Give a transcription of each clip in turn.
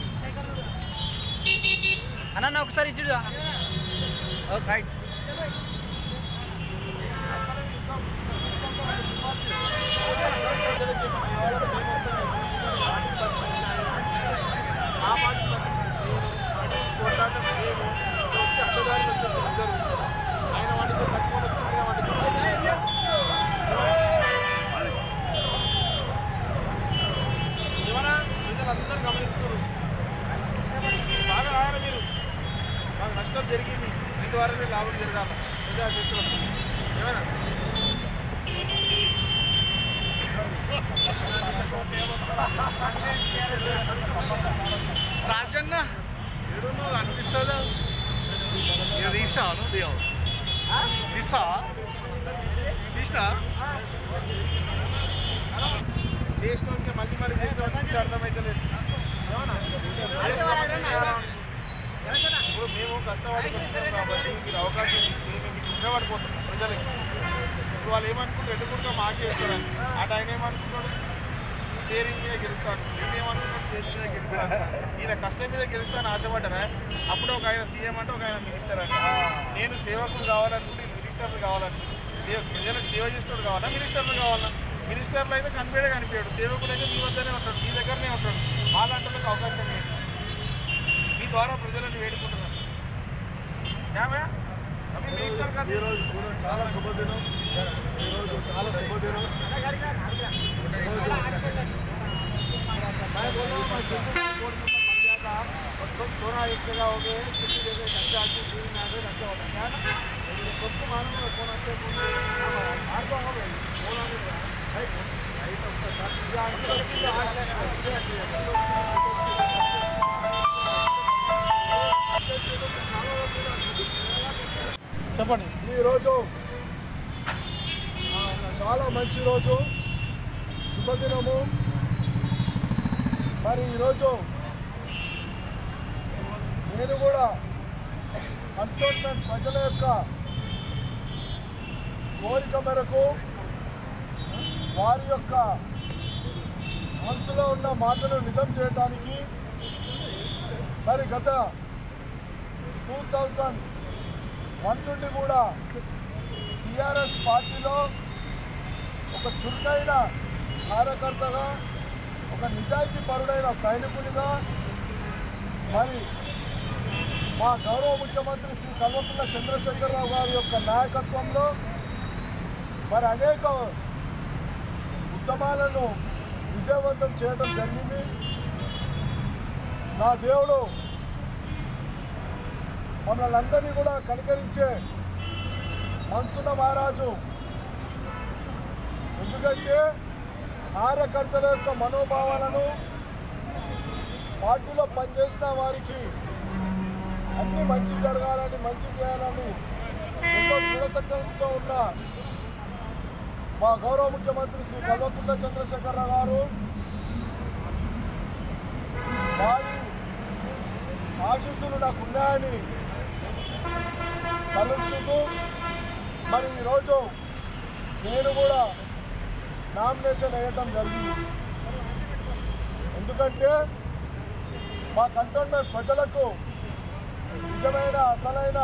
అన్న ఒకసారి ఇచ్చుడు రైట్ ఆయన వాటితో కట్టుకొని వచ్చి ఆయన వాటికి ఏమన్నా ప్రజలందరూ గమనిస్తున్నారు బాగా రాయాలి మీరు మాకు నష్టం జరిగింది మీ ద్వారానే లాభం జరగాలి ప్రజా చేస్తున్నాం ఏమైనా రాజన్న ఏడు నువ్వు అనిపిస్తలేవు ఇక తీసాను దేవు తీసా తీసినా చేసినోనికి మళ్ళీ మళ్ళీ చేసేవాడికి అర్థమైతలేదు ఏమన్నా? ఇప్పుడు మేము కష్టపడి వచ్చినాం కాబట్టి మీరు అవకాశం ఇస్తే మేము మీకు ఉపయోగపడిపోతున్నాం ప్రజలకి ఇప్పుడు వాళ్ళు ఏమనుకుంటారు ఎట్టుకుంటా మాకే ఇస్తారని అటు ఆయన ఏమనుకుంటాడు స్టేరింగ్ మీద గెలుస్తాను నేను ఏమనుకుంటాను స్టేరింగ్ మీద గెలుస్తాను ఈయన కష్టం మీద గెలుస్తాను ఆశపడ్డారా అప్పుడు ఒక ఆయన సీఎం అంటే ఒక ఆయన మినిస్టర్ అంటే నేను సేవకులు కావాలనుకుంటే మినిస్టర్లు కావాలనుకుంటే సేవ ప్రజలకు సేవ చేసేవాడు కావాలా మినిస్టర్లు కావాలా మినిస్టర్లు అయితే కనిపించడే కనిపించాడు సేవకుడు అయితే మీ వద్దనే ఉంటాడు మీ దగ్గరనే ఉంటాడు అలాంటి వాళ్ళకి అవకాశం లేదు మీ ద్వారా ప్రజలను వేడుకుంటున్నాను ఏమయ్య? అవి మినిస్టర్ కాదు. ఈరోజు చాలా శుభదినం ఈరోజు చాలా శుభదినం मैं बोल रहा हूँ मैं सुप्रीम कोर्ट में मर गया था और सब थोड़ा एक जगह हो गए किसी जगह खर्चा आके दूर में आ गए खर्चा होता क्या ना लेकिन सबको मालूम है कौन अच्छे कौन हार तो हो गए बोला नहीं रहा भाई भाई तो उसका साथ दिया अंदर अच्छी आज చెప్పండి ఈరోజు చాలా మంచి రోజు శుభదినము మరి ఈరోజు నేను కూడా కంటోన్మెంట్ ప్రజల యొక్క కోరిక మేరకు వారి యొక్క మనసులో ఉన్న మాటలు నిజం చేయడానికి మరి గత టూ థౌజండ్ వన్ నుండి కూడా టీఆర్ఎస్ పార్టీలో ఒక చురుకైన కార్యకర్తగా ఒక నిజాయితీ పరుడైన సైనికునిగా మరి మా గౌరవ ముఖ్యమంత్రి శ్రీ కల్వకుంట్ల చంద్రశేఖరరావు గారి యొక్క నాయకత్వంలో మరి అనేక ఉద్యమాలను విజయవంతం చేయడం జరిగింది నా దేవుడు మమ్మల్ని అందరినీ కూడా కనికరించే మనసున్న మహారాజు ఎందుకంటే కార్యకర్తల యొక్క మనోభావాలను పార్టీలో పనిచేసిన వారికి అన్ని మంచి జరగాలని మంచి చేయాలని ఎంతో దృఢసక్తంతో ఉన్న మా గౌరవ ముఖ్యమంత్రి శ్రీ కల్వకుంట్ల చంద్రశేఖరరావు గారు వారి ఆశీస్సులు నాకు ఉన్నాయని తలంచుతూ మరి ఈరోజు నేను కూడా నామినేషన్ వేయటం జరిగింది ఎందుకంటే మా కంటోన్మెంట్ ప్రజలకు నిజమైన అసలైన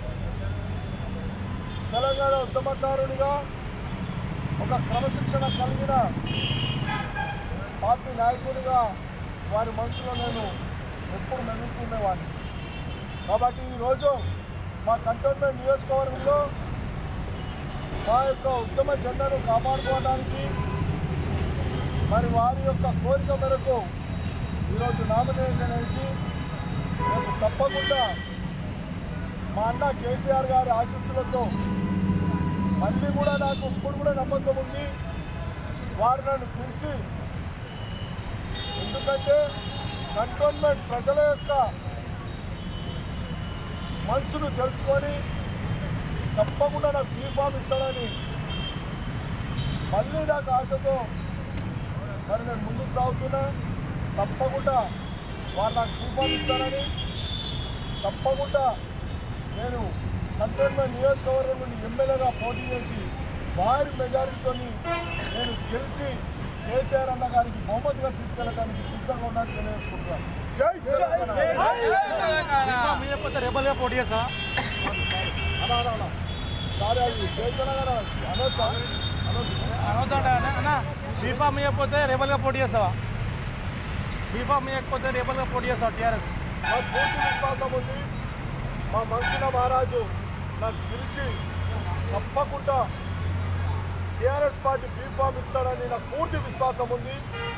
తెలంగాణ ఉద్యమకారునిగా ఒక క్రమశిక్షణ కలిగిన పార్టీ నాయకునిగా వారి మనసులో నేను ఎప్పుడు మెలుగుతుండేవాడిని కాబట్టి ఈరోజు మా కంటోన్మెంట్ నియోజకవర్గంలో మా యొక్క ఉద్యమ జెండాను కాపాడుకోవడానికి మరి వారి యొక్క కోరిక మేరకు ఈరోజు నామినేషన్ వేసి రేపు తప్పకుండా మా అన్న కేసీఆర్ గారి ఆశీస్సులతో మళ్ళీ కూడా నాకు ఇప్పుడు కూడా నమ్మకం ఉంది వారు నన్ను పిలిచి ఎందుకంటే కంటోన్మెంట్ ప్రజల యొక్క మనసును తెలుసుకొని తప్పకుండా నాకు బీఫామ్ ఇస్తాడని మళ్ళీ నాకు ఆశతో మరి నేను ముందుకు సాగుతున్నా తప్పకుండా వారు నాకు బీఫామ్ ఇస్తారని తప్పకుండా నేను కంటోన్మెంట్ నియోజకవర్గం నుండి ఎమ్మెల్యేగా పోటీ చేసి భారీ మెజారిటీతో నేను గెలిచి కేసీఆర్ అన్న గారికి బహుమతిగా తీసుకెళ్ళడానికి సిద్ధంగా ఉన్నాను తెలియజేసుకుంటున్నాను జై ఇవ్వకపోతే రెబల్గా పోటీ చేస్తా సారీ సారీ అలా అలా అలా సారీ అది కేంద్ర గారు అనొచ్చా అనొద్దు అనొద్దంట అన్న బీఫామ్ ఇవ్వకపోతే రెబల్గా పోటీ చేస్తావా బీఫామ్ ఇవ్వకపోతే రెబల్గా పోటీ చేస్తావా టీఆర్ఎస్ నాకు పూర్తి విశ్వాసం ఉంది మా మనసున మహారాజు నాకు పిలిచి తప్పకుండా టీఆర్ఎస్ పార్టీ బీఫామ్ ఇస్తాడని నాకు పూర్తి విశ్వాసం ఉంది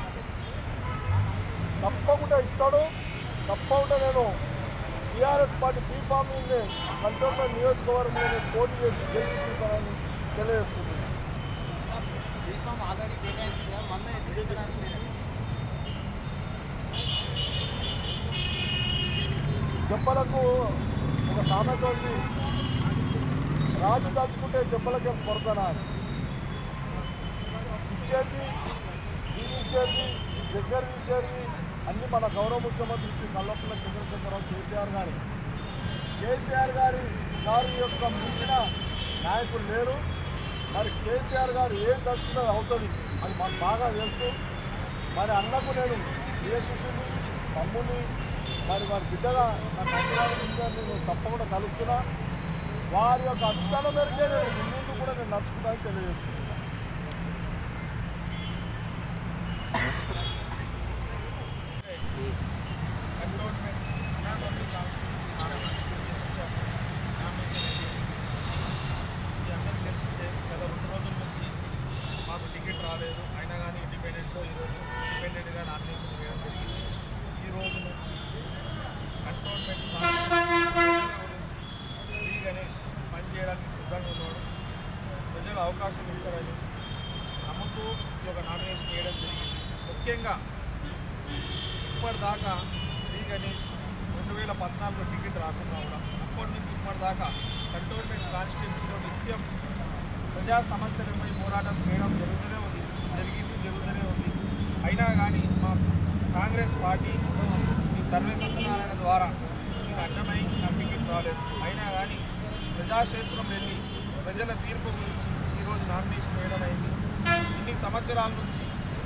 తప్పకుండా ఇస్తాడు తప్పకుండా నేను టీఆర్ఎస్ పార్టీ బీఫామ్ని కంట్రోల్మెంట్ నియోజకవర్గంలో నేను పోటీ చేసి గెలిచి తీరుతానని తెలియజేసుకుంటున్నాను ఆల్రెడీ కేటాయించింది మొన్న ఎత్తుకోవడానికి దెబ్బలకు ఒక సామెత ఉంది రాజు తలుచుకుంటే దెబ్బలకేం కొడతానా అని ఇచ్చేది దీవించేది దగ్గర తీసేది అన్ని మన గౌరవ ముఖ్యమంత్రి శ్రీ కల్వకుంట్ల చంద్రశేఖరరావు కేసీఆర్ గారి కేసీఆర్ గారి గారి యొక్క మించిన నాయకులు లేరు మరి కేసీఆర్ గారు ఏం తలుచుకున్నది అవుతుంది అది మాకు బాగా తెలుసు మరి అన్నకు నేను ఏ శిష్యుని తమ్ముని మరి వారి బిడ్డగా నాకు అక్షరాలు నేను తప్పకుండా కలుస్తున్నా వారి యొక్క అధిష్టానం మేరకే నేను ముందు కూడా నేను నడుచుకుంటానని తెలియజేస్తున్నాను ఈ అందరికీ తెలిసిందే గత రెండు రోజుల నుంచి మాకు టికెట్ రాలేదు అయినా కానీ ఇండిపెండెంట్లో ఈరోజు ఇండిపెండెంట్గా నామినేషన్ వేయడం జరిగింది ఈ రోజు నుంచి కంటోన్మెంట్ గురించి శ్రీ గణేష్ పనిచేయడానికి సిద్ధంగా ఉన్నాడు ప్రజలు అవకాశం ఇస్తారని నమ్ముతూ ఈ యొక్క నామినేషన్ వేయడం జరిగింది ముఖ్యంగా ఇప్పటిదాకా శ్రీ గణేష్ రెండు వేల పద్నాలుగులో టికెట్ రాకుండా కూడా అప్పటి నుంచి ఇప్పటిదాకా కంటోన్మెంట్ కాన్స్టిట్యున్సీలో నిత్యం ప్రజా సమస్యలపై పోరాటం చేయడం జరుగుతూనే ఉంది జరిగింది జరుగుతూనే ఉంది అయినా కానీ మా కాంగ్రెస్ పార్టీ ఈ సర్వే సత్యనారాయణ ద్వారా నేను అడ్డమై నా టికెట్ రాలేదు అయినా కానీ ప్రజాక్షేత్రం వెళ్ళి ప్రజల తీర్పు గురించి ఈరోజు నామినేషన్ వేయడం అయింది ఇన్ని సంవత్సరాల నుంచి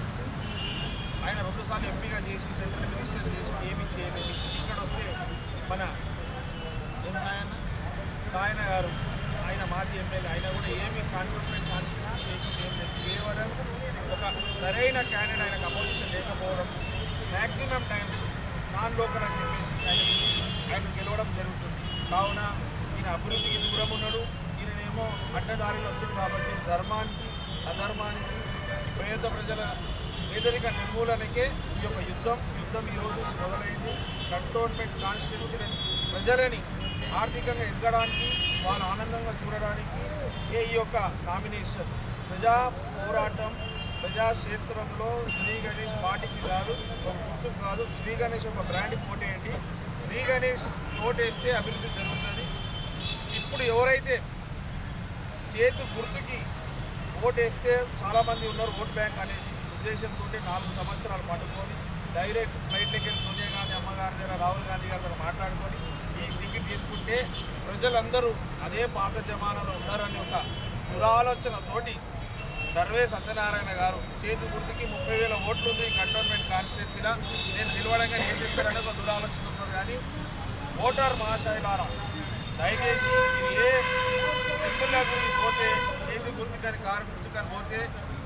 ఆయన రెండుసార్లు ఎంపీగా చేసి సెంట్రల్ మినిస్టర్ చేసి ఏమీ చేయలేదు ఇక్కడ వస్తే మన ఏం సాయన్న సాయన గారు ఆయన మాజీ ఎమ్మెల్యే ఆయన కూడా ఏమీ కాన్ఫిడెంట్ కాన్స్టిట్యూషన్ చేసింది ఏం లేదు కేవలం ఒక సరైన క్యాండిడేట్ ఆయనకు అపోజిషన్ లేకపోవడం మ్యాక్సిమం టైం నాన్ లోకల్ అని చెప్పేసి ఆయన ఆయన గెలవడం జరుగుతుంది కావున ఈయన అభివృద్ధికి దూరం ఉన్నాడు ఈయనేమో అడ్డదారిలో వచ్చింది కాబట్టి ధర్మానికి అధర్మానికి పేద ప్రజల పేదరిక నిర్మూలనకే ఈ యొక్క యుద్ధం యుద్ధం ఈ రోజు నుంచి మొదలైంది కంటోన్మెంట్ కాన్స్టిట్యున్సీ ప్రజలని ఆర్థికంగా ఎదగడానికి వాళ్ళు ఆనందంగా చూడడానికి ఏ ఈ యొక్క నామినేషన్ ప్రజా పోరాటం ప్రజాక్షేత్రంలో శ్రీ గణేష్ పార్టీకి కాదు ఒక గుర్తు కాదు శ్రీ గణేష్ ఒక బ్రాండ్ పోటేయండి శ్రీ గణేష్ ఓటేస్తే అభివృద్ధి జరుగుతుంది ఇప్పుడు ఎవరైతే చేతు గుర్తుకి ఓటేస్తే చాలామంది ఉన్నారు ఓట్ బ్యాంక్ అనేసి ఉద్దేశంతో నాలుగు సంవత్సరాలు పట్టుకొని డైరెక్ట్ ఫ్లైట్లోకి వెళ్ళి సోనియా గాంధీ అమ్మగారి దగ్గర రాహుల్ గాంధీ గారి దగ్గర మాట్లాడుకొని ఈ టికెట్ తీసుకుంటే ప్రజలందరూ అదే పాత జమానాలో ఉన్నారని ఒక దురాలోచనతోటి సర్వే సత్యనారాయణ గారు చేతి గుర్తుకి ముప్పై వేల ఓట్లు ఉంది కంటోన్మెంట్ కాన్స్టిట్యున్సీలో నేను నిలవడంగా ఏం చేస్తారనే ఒక దురాలోచన ఉన్నారు కానీ ఓటర్ మహాశైలారా దయచేసి మీరు ఏ సింపుల్గా గురించి పోతే చేతి గుర్తుకని కారు గుర్తుకని పోతే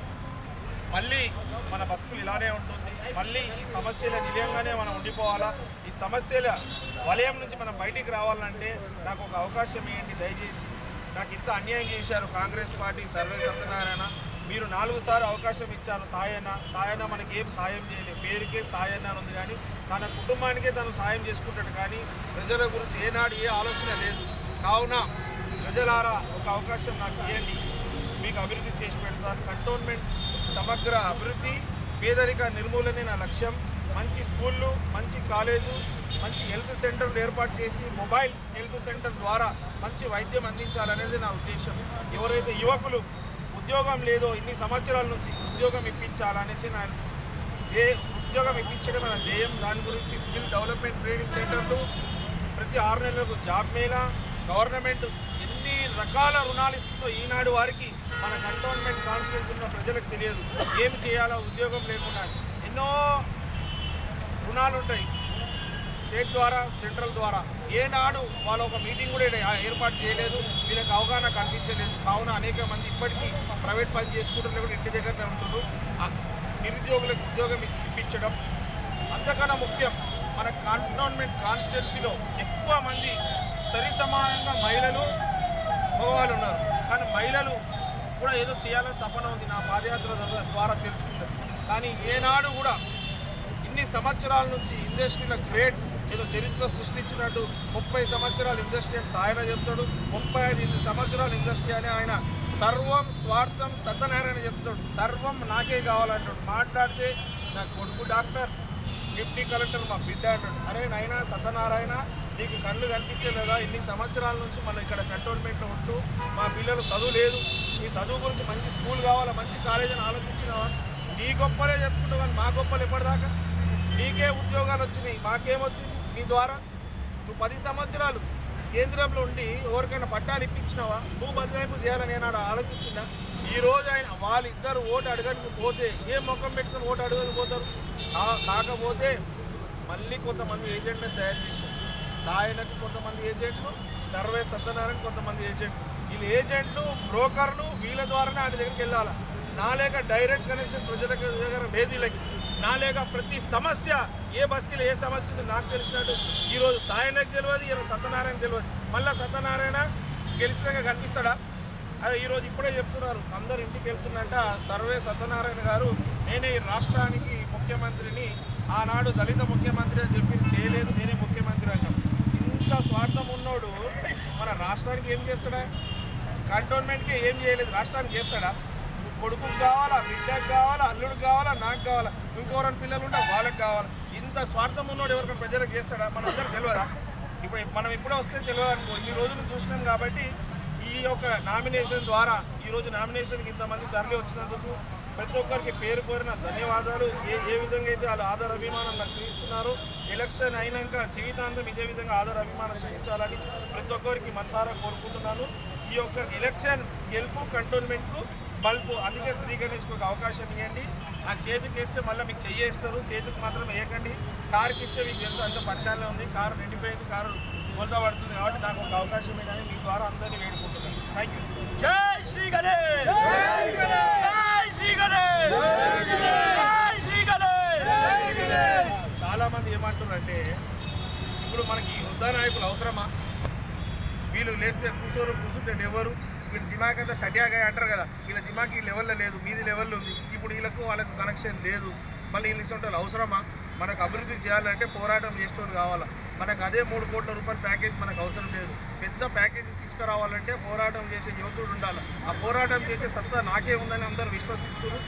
మళ్ళీ మన బతుకులు ఇలానే ఉంటుంది మళ్ళీ ఈ సమస్యల నిలయంగానే మనం ఉండిపోవాలా ఈ సమస్యల వలయం నుంచి మనం బయటికి రావాలంటే నాకు ఒక అవకాశం ఇవ్వండి దయచేసి నాకు ఇంత అన్యాయం చేశారు కాంగ్రెస్ పార్టీ సర్వే సత్యనారాయణ మీరు నాలుగు సార్లు అవకాశం ఇచ్చారు సాయన్న సాయన్న మనకి ఏం సాయం చేయలేదు పేరుకే సాయన్న అని ఉంది కానీ తన కుటుంబానికే తను సాయం చేసుకుంటాడు కానీ ప్రజల గురించి ఏనాడు ఏ ఆలోచన లేదు కావున ప్రజలారా ఒక అవకాశం నాకు ఇవ్వండి మీకు అభివృద్ధి చేసి పెడతాను కంటోన్మెంట్ సమగ్ర అభివృద్ధి పేదరిక నిర్మూలనే నా లక్ష్యం మంచి స్కూళ్ళు మంచి కాలేజు మంచి హెల్త్ సెంటర్లు ఏర్పాటు చేసి మొబైల్ హెల్త్ సెంటర్ ద్వారా మంచి వైద్యం అందించాలనేది నా ఉద్దేశం ఎవరైతే యువకులు ఉద్యోగం లేదో ఇన్ని సంవత్సరాల నుంచి ఉద్యోగం ఇప్పించాలనేసి నా ఏ ఉద్యోగం ఇప్పించడం మన ధ్యేయం దాని గురించి స్కిల్ డెవలప్మెంట్ ట్రైనింగ్ సెంటర్లు ప్రతి ఆరు నెలలకు జాబ్ మేళా గవర్నమెంట్ ఎన్ని రకాల రుణాలు ఇస్తుందో ఈనాడు వారికి మన కంటోన్మెంట్ కాన్స్టిట్యూన్స్ ఉన్న ప్రజలకు తెలియదు ఏమి చేయాలో ఉద్యోగం లేకుండా ఎన్నో రుణాలు ఉంటాయి స్టేట్ ద్వారా సెంట్రల్ ద్వారా ఏనాడు వాళ్ళు ఒక మీటింగ్ కూడా ఈడ ఏర్పాటు చేయలేదు వీళ్ళకి అవగాహన కల్పించలేదు కావున అనేక మంది ఇప్పటికీ ప్రైవేట్ పని చేసుకుంటున్నారు కూడా ఇంటి దగ్గరనే ఉంటున్నారు ఆ నిరుద్యోగులకు ఉద్యోగం ఇప్పించడం అంతకన్నా ముఖ్యం మన కంటోన్మెంట్ కాన్స్టిట్యున్సీలో ఎక్కువ మంది సరి సమానంగా మహిళలు మగవాళ్ళు ఉన్నారు కానీ మహిళలు కూడా ఏదో చేయాలని తపన ఉంది నా పాదయాత్ర ద్వారా తెలుసుకుంటారు కానీ ఏనాడు కూడా ఇన్ని సంవత్సరాల నుంచి ఇండస్ట్రీలో గ్రేట్ ఏదో చరిత్ర సృష్టించినట్టు ముప్పై సంవత్సరాలు ఇండస్ట్రీ అని ఆయన చెప్తాడు ముప్పై ఐదు సంవత్సరాల ఇండస్ట్రీ అని ఆయన సర్వం స్వార్థం సత్యనారాయణ చెప్తాడు సర్వం నాకే కావాలంటాడు మాట్లాడితే నా కొడుకు డాక్టర్ డిప్టీ కలెక్టర్ మా బిడ్డ అంటాడు అరే నాయనా సత్యనారాయణ నీకు కళ్ళు కనిపించలేదా ఇన్ని సంవత్సరాల నుంచి మనం ఇక్కడ కంటోన్మెంట్లో ఉంటూ మా పిల్లలు చదువు లేదు ఈ చదువు గురించి మంచి స్కూల్ కావాలా మంచి కాలేజ్ అని ఆలోచించినావా నీ గొప్పలే చెప్పుకుంటావు కానీ మా గొప్పలు ఎప్పటిదాకా నీకే ఉద్యోగాలు వచ్చినాయి మాకేమొచ్చింది నీ ద్వారా నువ్వు పది సంవత్సరాలు కేంద్రంలో ఉండి ఎవరికైనా పట్టాలు ఇప్పించినావా నువ్వు బదలాయింపు చేయాలని ఏనాడు ఆలోచించిందా ఈ రోజు ఆయన వాళ్ళిద్దరు ఓటు అడగడానికి పోతే ఏ ముఖం పెట్టుకుని ఓటు అడగని పోతారు కా- కాకపోతే మళ్ళీ కొంతమంది ఏజెంట్లను తయారు చేశారు సాయనకు కొంతమంది ఏజెంట్లు సర్వే సత్యనారాయణ కొంతమంది ఏజెంట్లు వీళ్ళు ఏజెంట్లు బ్రోకర్లు వీళ్ళ ద్వారానే ఆయన దగ్గరికి వెళ్ళాలి నా లేక డైరెక్ట్ కనెక్షన్ ప్రజల దగ్గర వేదిలకి నా లేక ప్రతి సమస్య ఏ బస్తీలో ఏ సమస్య ఉందో నాకు తెలిసినట్టు ఈరోజు సాయనకు తెలియదు ఈరోజు సత్యనారాయణ తెలియదు మళ్ళీ సత్యనారాయణ గెలిచినాక కనిపిస్తాడా అదే ఈరోజు ఇప్పుడే చెప్తున్నారు అందరు ఇంటికి వెళ్తున్నట్ట సర్వే సత్యనారాయణ గారు నేనే ఈ రాష్ట్రానికి ముఖ్యమంత్రిని ఆనాడు దళిత ముఖ్యమంత్రి అని చెప్పి చేయలేదు నేనే ముఖ్యమంత్రి అంటాం ఇంత స్వార్థం ఉన్నోడు మన రాష్ట్రానికి ఏం చేస్తాడా కంటోన్మెంట్కి ఏం చేయలేదు రాష్ట్రానికి చేస్తాడా కొడుకుకు కావాలా బిడ్డకు కావాలా అల్లుడికి కావాలా నాకు కావాలా ఇంకెవరైనా పిల్లలు ఉంటే వాళ్ళకి కావాలా ఇంత స్వార్థం ఉన్నోడు ఎవరికైనా ప్రజలకు చేస్తాడా మన అందరికి తెలియదా ఇప్పుడు మనం ఇప్పుడే వస్తే తెలియదు అనుకో ఇన్ని రోజులు చూసినాం కాబట్టి ఈ యొక్క నామినేషన్ ద్వారా ఈ రోజు నామినేషన్కి ఇంతమంది తరలి వచ్చినందుకు ప్రతి ఒక్కరికి పేరు కోరిన ధన్యవాదాలు ఏ ఏ విధంగా అయితే వాళ్ళు ఆధార అభిమానం నాకు చూపిస్తున్నారు ఎలక్షన్ అయినాక జీవితాంతం ఇదే విధంగా ఆధార అభిమానం చూపించాలని ప్రతి ఒక్కరికి మనసారా కోరుకుంటున్నాను ఈ యొక్క ఎలక్షన్ గెలుపు కంటోన్మెంట్కు బల్బు అందుకే శ్రీ గణేష్కి ఒక అవకాశం ఇవ్వండి ఆ చేతికి వేస్తే మళ్ళీ మీకు చెయ్యేస్తారు చేతికి మాత్రం వేయకండి కారుకి ఇస్తే మీకు తెలుసు అంత పరిశాలనే ఉంది కారు నిండిపోయింది కారు కొలత పడుతుంది కాబట్టి నాకు ఒక అవకాశం ఇవ్వని మీ ద్వారా అందరినీ వేడుకుంటున్నాను థ్యాంక్ యూ జై శ్రీ గణేష్ జై శ్రీ గణేష్ జై శ్రీ గణేష్ చాలా మంది ఏమంటారంటే ఇప్పుడు మనకి ఈ వృద్ధ నాయకులు అవసరమా వీళ్ళు లేస్తే కూర్చోరు కూర్చుంటే ఎవరు వీళ్ళ దిమాగ్ అంతా సటియాగా అంటారు కదా వీళ్ళ దిమాగ్ ఈ లెవెల్లో లేదు మీది లెవెల్లో ఉంది ఇప్పుడు వీళ్ళకు వాళ్ళకు కనెక్షన్ లేదు మళ్ళీ వీళ్ళు ఇటువంటి వాళ్ళు అవసరమా మనకు అభివృద్ధి చేయాలంటే పోరాటం చేసేవాళ్ళు కావాలా మనకు అదే మూడు కోట్ల రూపాయల ప్యాకేజ్ మనకు అవసరం లేదు పెద్ద ప్యాకేజ్ తీసుకురావాలంటే పోరాటం చేసే యువకుడు ఉండాలి ఆ పోరాటం చేసే సత్తా నాకే ఉందని అందరూ విశ్వసిస్తున్నారు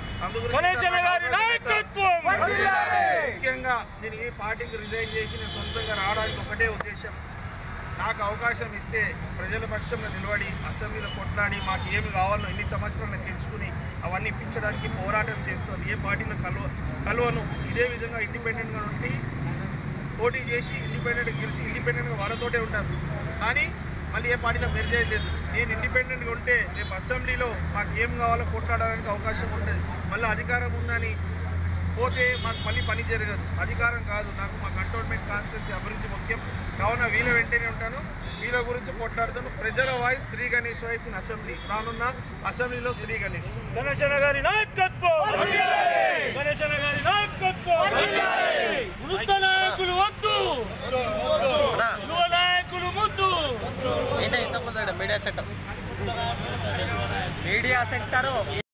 అందుగురించి ముఖ్యంగా నేను ఏ పార్టీకి రిజైన్ చేసి నేను సొంతంగా రావడానికి ఒకటే ఉద్దేశం నాకు అవకాశం ఇస్తే ప్రజల పక్షంలో నిలబడి అసెంబ్లీలో కొట్లాడి మాకు ఏమి కావాలో ఎన్ని సంవత్సరాలు నేను తెలుసుకుని అవన్నీ ఇప్పించడానికి పోరాటం చేస్తాను ఏ పార్టీలో కలువ కలువను ఇదే విధంగా ఇండిపెండెంట్గా ఉండి పోటీ చేసి ఇండిపెండెంట్ గెలిచి ఇండిపెండెంట్గా వాళ్ళతోటే ఉంటాను కానీ మళ్ళీ ఏ పార్టీలో మెరుగు చేయలేదు నేను ఇండిపెండెంట్గా ఉంటే రేపు అసెంబ్లీలో మాకు ఏం కావాలో కొట్లాడడానికి అవకాశం ఉంటుంది మళ్ళీ అధికారం ఉందని పోతే మాకు మళ్ళీ పని జరగదు అధికారం కాదు నాకు మా కంటోన్మెంట్ కాన్స్టిట్యూన్సీ అభివృద్ధి ముఖ్యం కావున వీళ్ళ వెంటనే ఉంటాను వీళ్ళ గురించి కొట్లాడుతాను ప్రజల voice Shri Ganesh voice in assembly రానున్న అసెంబ్లీలో శ్రీ గణేష్ గణేశన గారి నాయకత్వం గణేశన గారి నాయకత్వం వృద్ధ నాయకులు వద్దు యువ నాయకులు ముద్దు ఏంటో ఇంతకుముందు మీడియా సెంటర్ మీడియా సెంటర్